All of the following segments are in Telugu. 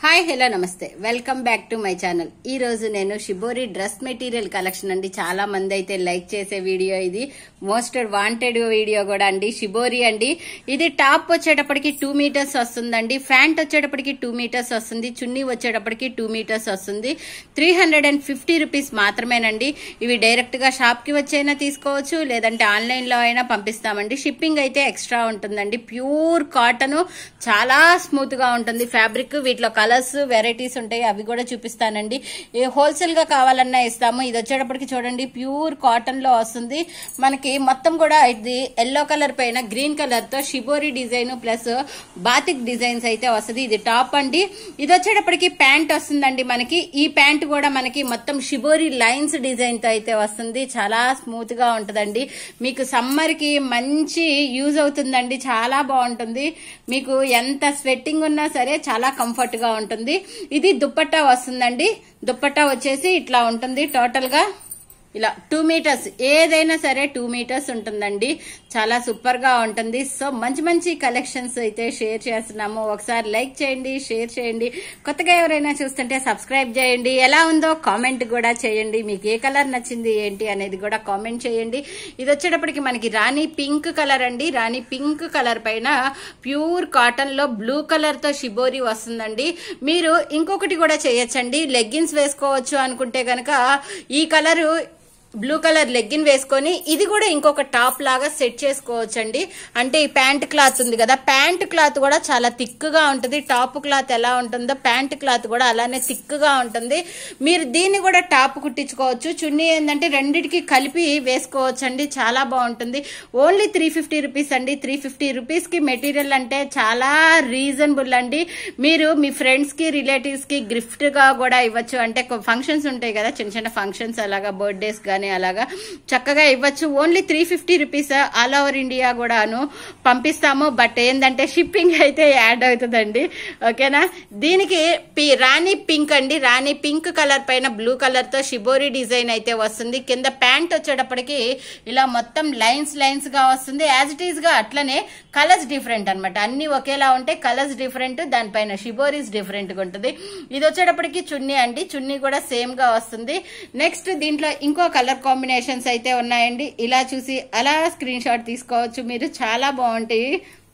హాయ్ హలో నమస్తే welcome back to my channel ఈ రోజు నేను షిబోరి డ్రెస్ మెటీరియల్ కలెక్షన్ అండి చాలా మంది అయితే లైక్ చేసే వీడియో ఇది మోస్ట్ వాంటెడ్ వీడియో కూడా అండి షిబోరి అండి ఇది టాప్ వచ్చేటప్పటికి టూ మీటర్స్ వస్తుందండి ఫ్యాంట్ వచ్చేటప్పటికి టూ మీటర్స్ వస్తుంది చున్నీ వచ్చేటప్పటికి టూ మీటర్స్ వస్తుంది three hundred and fifty rupees మాత్రమేనండి ఇవి డైరెక్ట్ గా షాప్ కి వచ్చైనా తీసుకోవచ్చు లేదంటే ఆన్లైన్ లో అయినా పంపిస్తామండి షిప్పింగ్ అయితే ఎక్స్ట్రా ఉంటుందండి ప్యూర్ కాటన్ చాలా స్మూత్ గా ఉంటుంది ఫ్యాబ్రిక్ వీటిలో కలర్స్ వెరైటీస్ ఉంటాయి అవి కూడా చూపిస్తానండి హోల్సేల్ గా కావాలన్నా ఇస్తాము ఇది వచ్చేటప్పటికి చూడండి ప్యూర్ కాటన్ లో వస్తుంది మనకి మొత్తం కూడా ఇది ఎల్లో కలర్ పైన గ్రీన్ కలర్ తో shibori design plus batik designs అయితే వస్తుంది ఇది టాప్ అండి ఇది వచ్చేటప్పటికి ప్యాంట్ వస్తుందండి మనకి ఈ ప్యాంట్ కూడా మనకి మొత్తం షిబోరి లైన్స్ డిజైన్ తో అయితే వస్తుంది చాలా స్మూత్ గా ఉంటదండి మీకు సమ్మర్ కి మంచి యూజ్ అవుతుందండి చాలా బాగుంటుంది మీకు ఎంత స్వెట్టింగ్ ఉన్నా సరే చాలా కంఫర్ట్ గా ఉంటుంది ఇది దుప్పట్టా వస్తుందండి దుప్పట్టా వచ్చేసి ఇట్లా ఉంటుంది టోటల్ గా ఇలా టూ మీటర్స్ ఏదైనా సరే టూ మీటర్స్ ఉంటుందండి చాలా సూపర్ గా ఉంటుంది సో మంచి మంచి కలెక్షన్స్ అయితే షేర్ చేస్తున్నాము ఒకసారి లైక్ చేయండి షేర్ చేయండి కొత్తగా ఎవరైనా చూస్తుంటే సబ్స్క్రైబ్ చేయండి ఎలా ఉందో కామెంట్ కూడా చేయండి మీకు ఏ కలర్ నచ్చింది ఏంటి అనేది కూడా కామెంట్ చేయండి ఇది వచ్చేటప్పటికి మనకి రాణి పింక్ కలర్ అండి రాణి పింక్ కలర్ పైన ప్యూర్ కాటన్ లో బ్లూ కలర్ తో షిబోరి వస్తుందండి మీరు ఇంకొకటి కూడా చేయొచ్చండి లెగ్గిన్స్ వేసుకోవచ్చు అనుకుంటే గనక ఈ కలర్ బ్లూ కలర్ లెగ్గిన్ వేసుకొని ఇది కూడా ఇంకొక టాప్ లాగా సెట్ చేసుకోవచ్చండి అంటే ఈ ప్యాంట్ క్లాత్ ఉంది కదా ప్యాంట్ క్లాత్ కూడా చాలా థిక్ గా ఉంటుంది టాప్ క్లాత్ ఎలా ఉంటుందో ప్యాంట్ క్లాత్ కూడా అలానే థిక్ గా ఉంటుంది మీరు దీన్ని కూడా టాప్ కుట్టించుకోవచ్చు చున్నీ ఏంటంటే రెండిటికి కలిపి వేసుకోవచ్చు అండి చాలా బాగుంటుంది ఓన్లీ త్రీ ఫిఫ్టీ రూపీస్ అండి త్రీ ఫిఫ్టీ రూపీస్ కి మెటీరియల్ అంటే చాలా రీజనబుల్ అండి మీరు మీ ఫ్రెండ్స్ కి రిలేటివ్స్ కి గిఫ్ట్ గా కూడా ఇవ్వచ్చు అంటే ఫంక్షన్స్ ఉంటాయి కదా చిన్న చిన్న ఫంక్షన్స్ అలాగా బర్త్డేస్ కానీ అలాగా చక్కగా ఇవ్వచ్చు only three fifty rupees all over India కూడాను పంపిస్తాము బట్ ఏంటంటే షిప్పింగ్ అయితే యాడ్ అవుతుందండి ఓకేనా దీనికి పి- రాణి పింక్ అండి రాణి పింక్ కలర్ పైన బ్లూ కలర్ తో షిబోరి డిజైన్ అయితే వస్తుంది కింద ప్యాంట్ వచ్చేటప్పటికి ఇలా మొత్తం లైన్స్ లైన్స్ గా వస్తుంది యాజ్ ఇట్ ఈస్ గా అట్లనే కలర్స్ డిఫరెంట్ అన్నమాట అన్ని ఒకేలా ఉంటాయి కలర్స్ డిఫరెంట్ దానిపైన షిబోరీస్ డిఫరెంట్ గా ఉంటుంది ఇది వచ్చేటప్పటికి చున్నీ అండి చున్నీ కూడా సేమ్ గా వస్తుంది నెక్స్ట్ దీంట్లో ఇంకో కలర్ కాంబినేషన్స్ అయితే ఉన్నాయండి ఇలా చూసి అలా స్క్రీన్ షాట్ తీసుకోవచ్చు మీరు చాలా బాగుంటాయి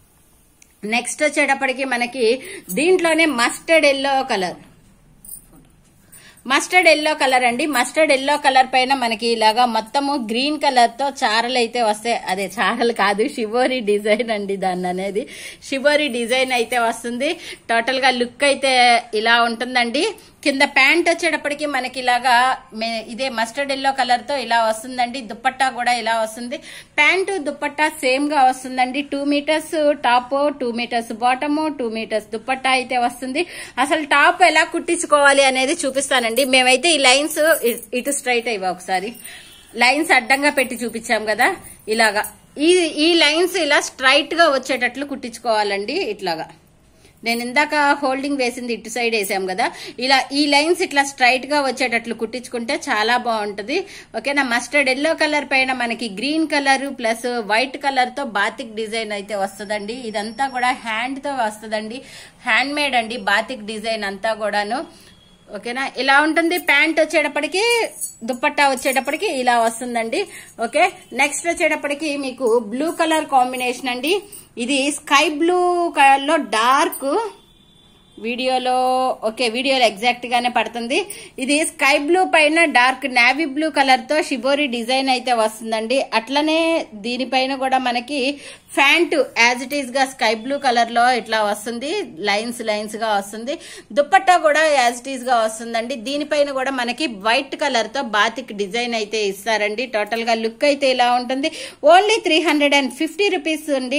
నెక్స్ట్ వచ్చేటప్పటికి మనకి దీంట్లోనే mustard yellow colour mustard yellow colour అండి మస్టర్డ్ ఎల్లో కలర్ పైన మనకి ఇలాగా మొత్తము గ్రీన్ కలర్ తో చారలు అయితే వస్తాయి అదే చారలు కాదు షిబోరి డిజైన్ అండి దాన్ని అనేది షిబోరి డిజైన్ అయితే వస్తుంది టోటల్ గా లుక్ అయితే ఇలా ఉంటుందండి కింద ప్యాంట్ వచ్చేటప్పటికి మనకి ఇలాగా మే- ఇదే మస్టర్డ్ ఎల్లో కలర్ తో ఇలా వస్తుందండి దుప్పట్టా కూడా ఇలా వస్తుంది ప్యాంటు దుప్పట్టా సేమ్ గా వస్తుందండి two metres top two metres bottom two metres dupatta అయితే వస్తుంది అసలు టాప్ ఎలా కుట్టించుకోవాలి అనేది చూపిస్తానండి మేమైతే ఈ లైన్స్ ఇ- ఇటు స్ట్రైట్ అయ్యా ఒకసారి లైన్స్ అడ్డంగా పెట్టి చూపించాం కదా ఇలాగా ఈ ఈ లైన్స్ ఇలా స్ట్రైట్ గా వచ్చేటట్లు కుట్టించుకోవాలండి ఇట్లాగా నేను ఇందాక హోల్డింగ్ వేసింది ఇటు సైడ్ వేసాం కదా ఇలా ఈ లైన్స్ ఇట్లా స్ట్రైట్ గా వచ్చేటట్లు కుట్టించుకుంటే చాలా బాగుంటది ఓకేనా మస్టర్డ్ ఎల్లో కలర్ పైన మనకి green colour plus white colour తో బాతిక్ డిజైన్ అయితే వస్తుందండి ఇదంతా కూడా హ్యాండ్ తో వస్తుందండి హ్యాండ్ మేడ్ అండి బాతిక్ డిజైన్ అంతా కూడాను ఓకేనా ఇలా ఉంటుంది ప్యాంట్ వచ్చేటప్పటికి దుప్పట్టా వచ్చేటప్పటికి ఇలా వస్తుందండి ఓకే నెక్స్ట్ వచ్చేటప్పటికి మీకు బ్లూ కలర్ కాంబినేషన్ అండి ఇది స్కై బ్లూ కలర్ లో డార్క్ వీడియోలో ఓకే వీడియోలో ఎగ్జాక్ట్ గానే పడుతుంది ఇది స్కై బ్లూ పైన డార్క్ నావీ బ్లూ కలర్ తో షిబోరి డిజైన్ అయితే వస్తుందండి అట్లనే దీనిపైన కూడా మనకి ఫ్యాంట్ యాజ్ ఇట్ ఈస్ గా స్కై బ్లూ కలర్ లో ఇట్లా వస్తుంది లైన్స్ లైన్స్ గా వస్తుంది దుప్పట్టా కూడా యాజ్ ఇట్ ఈస్ గా వస్తుందండి దీనిపైన కూడా మనకి వైట్ కలర్ తో బాతిక్ డిజైన్ అయితే ఇస్తారండి టోటల్ గా లుక్ అయితే ఇలా ఉంటుంది only three hundred and fifty rupees అండి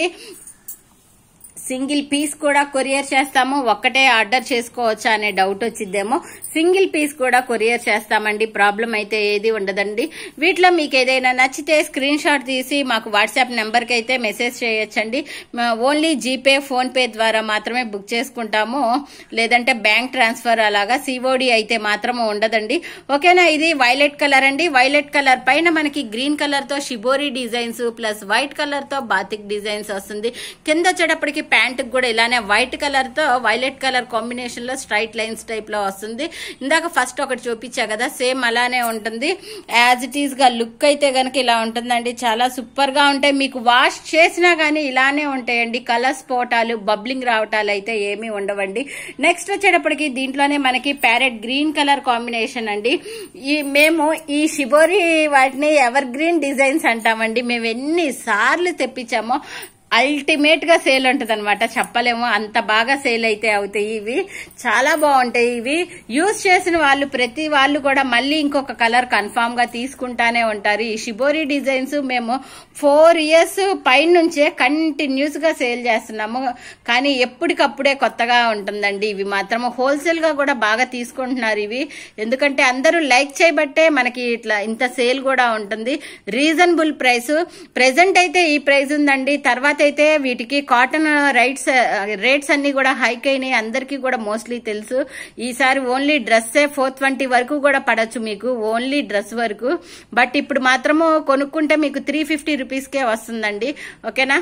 సింగిల్ పీస్ కూడా కొరియర్ చేస్తాము ఒక్కటే ఆర్డర్ చేసుకోవచ్చా అనే డౌట్ వచ్చిద్దేమో సింగిల్ పీస్ కూడా కొరియర్ చేస్తామండి ప్రాబ్లం అయితే ఏది ఉండదండి వీటిలో మీకు ఏదైనా నచ్చితే స్క్రీన్ షాట్ తీసి మాకు వాట్సాప్ నెంబర్కి అయితే మెసేజ్ చేయొచ్చండి మ- ఓన్లీ జీపే ఫోన్ పే ద్వారా మాత్రమే బుక్ చేసుకుంటాము లేదంటే బ్యాంక్ ట్రాన్స్ఫర్ అలాగా సిఓడి అయితే మాత్రం ఉండదండి ఓకేనా ఇది వైలెట్ కలర్ అండి వైలెట్ కలర్ పైన మనకి గ్రీన్ కలర్ తో shibori designs plus white colour తో బాతిక్ డిజైన్స్ వస్తుంది కింద వచ్చేటప్పటికి ప్యాంట్ కూడా ఇలానే వైట్ కలర్ తో వైలెట్ కలర్ కాంబినేషన్ లో స్ట్రైట్ లైన్స్ టైప్ లో వస్తుంది ఇందాక ఫస్ట్ ఒకటి చూపించా కదా సేమ్ అలానే ఉంటుంది యాజ్ ఇట్ ఈస్ గా లుక్ అయితే గనక ఇలా ఉంటుందండి చాలా సూపర్ గా ఉంటాయి మీకు వాష్ చేసినా గానీ ఇలానే ఉంటాయండి కలర్స్ పోటాలు బబ్లింగ్ రావటాలు అయితే ఏమీ ఉండవండి నెక్స్ట్ వచ్చేటప్పటికి దీంట్లోనే మనకి ప్యారెట్ గ్రీన్ కలర్ కాంబినేషన్ అండి ఈ మేము ఈ షిబోరి వాటిని ఎవర్ గ్రీన్ డిజైన్స్ అంటామండి మేము ఎన్ని సార్లు తెప్పించామో అల్టిమేట్ గా సేల్ ఉంటుంది అనమాట చెప్పలేము అంత బాగా సేల్ అయితే అవుతాయి ఇవి చాలా బాగుంటాయి ఇవి యూజ్ చేసిన వాళ్ళు ప్రతి వాళ్ళు కూడా మళ్ళీ ఇంకొక కలర్ కన్ఫామ్ గా తీసుకుంటానే ఉంటారు ఈ షిబోరి డిజైన్స్ మేము ఫోర్ ఇయర్స్ పైన నుంచే కంటిన్యూస్ గా సేల్ చేస్తున్నాము కానీ ఎప్పటికప్పుడే కొత్తగా ఉంటుందండి ఇవి మాత్రం హోల్సేల్ గా కూడా బాగా తీసుకుంటున్నారు ఇవి ఎందుకంటే అందరూ లైక్ చేయబట్టే మనకి ఇట్లా ఇంత సేల్ కూడా ఉంటుంది రీజనబుల్ ప్రైస్ ప్రెసెంట్ అయితే ఈ ప్రైస్ ఉందండి తర్వాత అయితే వీటికి కాటన్ రైట్స్ రేట్స్ అన్ని కూడా హైక్ అయినాయి అందరికీ కూడా మోస్ట్లీ తెలుసు ఈసారి ఓన్లీ డ్రెస్సే ఫోర్ ట్వంటీ వరకు కూడా పడచ్చు మీకు ఓన్లీ డ్రెస్ వరకు బట్ ఇప్పుడు మాత్రము కొనుక్కుంటే మీకు త్రీ ఫిఫ్టీ రూపీస్కే వస్తుందండి ఓకేనా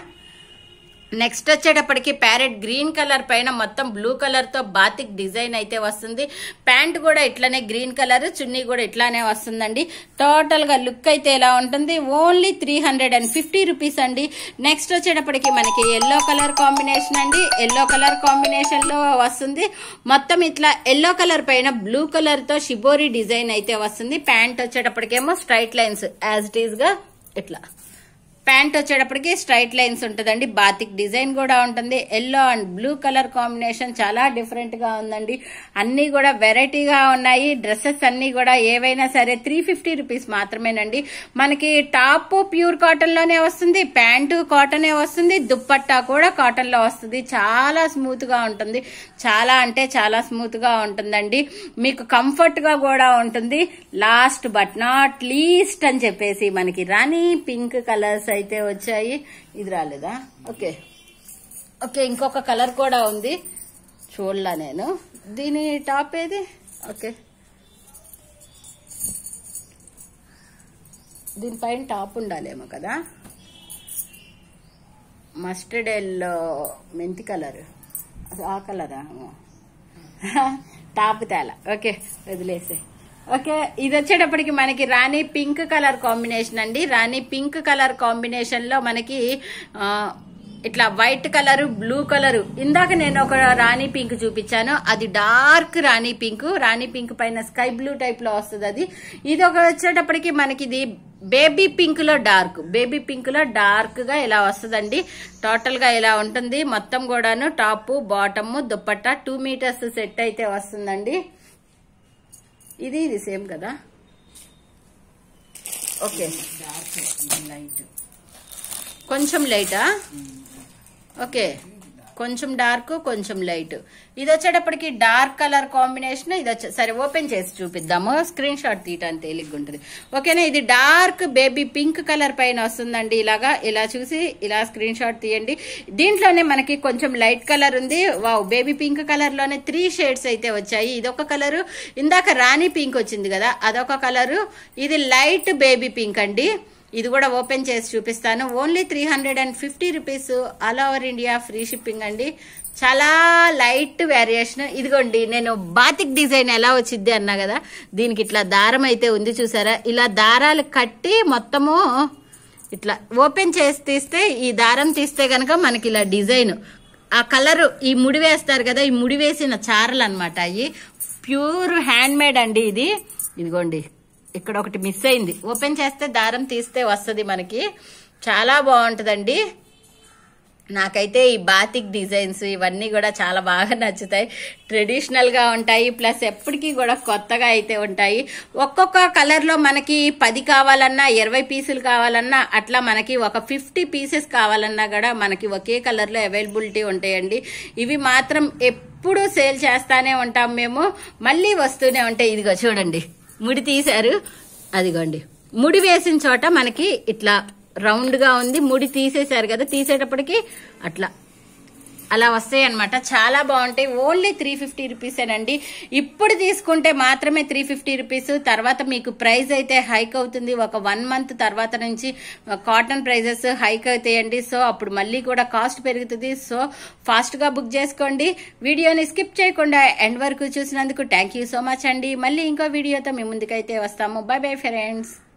నెక్స్ట్ వచ్చేటప్పటికి ప్యారెట్ గ్రీన్ కలర్ పైన మొత్తం బ్లూ కలర్ తో బాతిక్ డిజైన్ అయితే వస్తుంది ప్యాంట్ కూడా ఇట్లానే గ్రీన్ కలర్ చున్నీ కూడా ఇట్లానే వస్తుందండి టోటల్ గా లుక్ అయితే ఎలా ఉంటుంది only three hundred and fifty rupees అండి నెక్స్ట్ వచ్చేటప్పటికి మనకి ఎల్లో కలర్ కాంబినేషన్ అండి ఎల్లో కలర్ కాంబినేషన్ లో వస్తుంది మొత్తం ఇట్లా ఎల్లో కలర్ పైన బ్లూ కలర్ తో షిబోరి డిజైన్ అయితే వస్తుంది ప్యాంట్ వచ్చేటప్పటికేమో straight lines as it is గా ఇట్లా ప్యాంట్ వచ్చేటప్పటికి స్ట్రైట్ లైన్స్ ఉంటుందండి బాతిక్ డిజైన్ కూడా ఉంటుంది yellow and blue colour combination చాలా డిఫరెంట్ గా ఉందండి అన్ని కూడా వెరైటీగా ఉన్నాయి డ్రెస్సెస్ అన్ని కూడా ఏవైనా సరే త్రీ ఫిఫ్టీ రూపీస్ మాత్రమేనండి మనకి టాప్ ప్యూర్ కాటన్ లోనే వస్తుంది ప్యాంటు కాటనే వస్తుంది దుప్పట్టా కూడా కాటన్ లో వస్తుంది చాలా స్మూత్ గా ఉంటుంది చాలా అంటే చాలా స్మూత్ గా ఉంటుందండి మీకు కంఫర్ట్ గా కూడా ఉంటుంది లాస్ట్ బట్ నాట్ లీస్ట్ అని చెప్పేసి మనకి రాణి పింక్ కలర్స్ అయితే వచ్చాయి ఇది రాలేదా ఓకే ఓకే ఇంకొక కలర్ కూడా ఉంది చూడలా నేను దీని టాప్ ఏది ఓకే దీనిపైన టాప్ ఉండాలేమో కదా మస్టర్డ్ ఎల్లో మెంతి కలర్ ఆ కలరా టాప్ తేల ఓకే వదిలేసే ఓకే ఇది వచ్చేటప్పటికి మనకి రాణి పింక్ కలర్ కాంబినేషన్ అండి రాణి పింక్ కలర్ కాంబినేషన్ లో మనకి ఆ, ఇట్లా వైట్ కలర్ బ్లూ కలర్ ఇందాక నేను ఒక రాణి పింక్ చూపించాను అది dark rani pink rani pink పైన స్కై బ్లూ టైప్ లో వస్తుంది అది ఇది ఒక వచ్చేటప్పటికి మనకి ఇది బేబీ పింక్ లో డార్క్ బేబీ పింక్ లో డార్క్ గా ఇలా వస్తుందండి టోటల్ గా ఇలా ఉంటుంది మొత్తం కూడాను top bottom dupatta two metres set అయితే వస్తుందండి ఇది ఇది సేమ్ కదా ఓకే కొంచెం లైటా ఓకే కొంచెం డార్క్ కొంచెం లైట్ ఇది వచ్చేటప్పటికి డార్క్ కలర్ కాంబినేషన్ ఇది వచ్చే సరే ఓపెన్ చేసి చూపిద్దాము స్క్రీన్ షాట్ తీయటానికి తేలిగ్గా ఉంటుంది ఓకేనా ఇది డార్క్ బేబీ పింక్ కలర్ పైన వస్తుందండి ఇలాగా ఇలా చూసి ఇలా స్క్రీన్ షాట్ తీయండి దీంట్లోనే మనకి కొంచెం లైట్ కలర్ ఉంది వావ్ బేబీ పింక్ కలర్ లోనే త్రీ షేడ్స్ అయితే వచ్చాయి ఇదొక కలరు ఇందాక రాణి పింక్ వచ్చింది కదా అదొక కలరు ఇది లైట్ బేబీ పింక్ అండి ఇది కూడా ఓపెన్ చేసి చూపిస్తాను only three hundred and fifty rupees all over India free shipping అండి చాలా లైట్ వేరియేషన్ ఇదిగోండి నేను బాతిక్ డిజైన్ ఎలా వచ్చింది అన్నా కదా దీనికి ఇట్లా దారం అయితే ఉంది చూసారా ఇలా దారాలు కట్టి మొత్తము ఇట్లా ఓపెన్ చేసి తీస్తే ఈ దారం తీస్తే గనక మనకి ఇలా డిజైన్ ఆ కలర్ ఈ ముడి వేస్తారు కదా ఈ ముడి వేసిన చారలు అనమాట అవి ప్యూర్ హ్యాండ్ మేడ్ అండి ఇది ఇదిగోండి ఇక్కడ ఒకటి మిస్ అయింది ఓపెన్ చేస్తే దారం తీస్తే వస్తుంది మనకి చాలా బాగుంటుందండి నాకైతే ఈ బాతిక్ డిజైన్స్ ఇవన్నీ కూడా చాలా బాగా నచ్చుతాయి ట్రెడిషనల్ గా ఉంటాయి ప్లస్ ఎప్పటికీ కూడా కొత్తగా అయితే ఉంటాయి ఒక్కొక్క కలర్ లో మనకి పది కావాలన్నా ఇరవై పీసులు కావాలన్నా అట్లా మనకి ఒక ఫిఫ్టీ పీసెస్ కావాలన్నా కూడా మనకి ఒకే కలర్ లో అవైలబిలిటీ ఉంటాయండి ఇవి మాత్రం ఎప్పుడు సేల్ చేస్తానే ఉంటాం మేము మళ్ళీ వస్తూనే ఉంటాయి ఇదిగో చూడండి ముడి తీశారు అదిగోండి ముడి వేసిన చోట మనకి ఇట్లా రౌండ్ గా ఉంది ముడి తీసేశారు కదా తీసేటప్పటికి అట్లా అలా వస్తాయి అనమాట చాలా బాగుంటాయి ఓన్లీ త్రీ ఫిఫ్టీ రూపీసేనండి ఇప్పుడు తీసుకుంటే మాత్రమే త్రీ ఫిఫ్టీ రూపీస్ తర్వాత మీకు ప్రైస్ అయితే హైక్ అవుతుంది ఒక వన్ మంత్ తర్వాత నుంచి కాటన్ ప్రైజెస్ హైక్ అవుతాయండి సో అప్పుడు మళ్ళీ కూడా కాస్ట్ పెరుగుతుంది సో ఫాస్ట్ గా బుక్ చేసుకోండి వీడియోని స్కిప్ చేయకుండా ఎండ్ వరకు చూసినందుకు థ్యాంక్ యూ సో మచ్ అండి మళ్ళీ ఇంకో వీడియోతో మీ ముందుకైతే వస్తాము బై బై ఫ్రెండ్స్